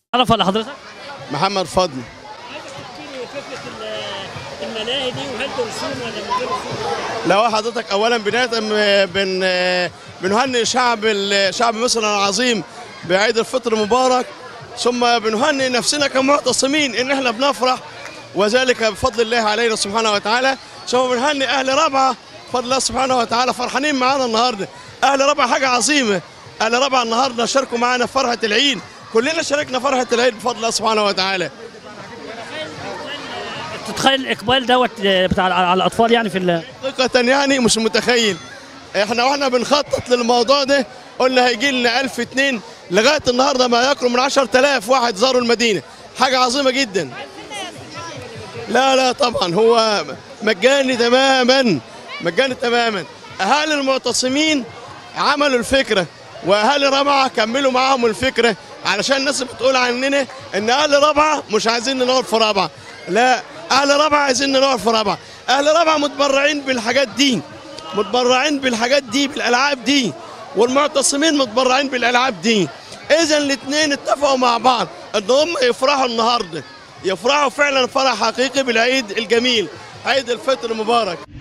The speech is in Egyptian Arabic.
عرف على حضرتك محمد فضل عايزك تحكي لي فكره الملاهي دي وهل برسوم ولا من غير رسوم لو حضرتك اولا بدايه م- بن بنهنئ شعب ال- شعب مصر العظيم بعيد الفطر المبارك ثم بنهنئ نفسنا كمعتصمين ان احنا بنفرح وذلك بفضل الله علينا سبحانه وتعالى ثم بنهنئ اهل رابعه بفضل الله سبحانه وتعالى فرحانين معانا النهارده اهل رابعه حاجه عظيمه اهل رابعه النهارده شاركوا معانا في فرحه العيد كلنا شاركنا فرحه العيد بفضل الله سبحانه وتعالى تتخيل الاقبال دوت بتاع على الاطفال يعني في ال- حقيقة يعني مش متخيل احنا واحنا بنخطط للموضوع ده قلنا هيجي لنا 1000 اتنين لغايه النهارده ما يقرب من 10000 واحد زاروا المدينه حاجه عظيمه جدا لا لا طبعا هو مجاني تماما مجاني تماما اهالي المعتصمين عملوا الفكره واهالي رابعه كملوا معاهم الفكره علشان الناس بتقول عننا ان اهل رابعه مش عايزين ننور في رابعه لا اهل رابعه عايزين ننور في رابعه اهل رابعه متبرعين بالحاجات دي متبرعين بالحاجات دي بالالعاب دي والمعتصمين متبرعين بالالعاب دي اذا الاثنين اتفقوا مع بعض ان هم يفرحوا النهارده يفرحوا فعلا فرح حقيقي بالعيد الجميل عيد الفطر المبارك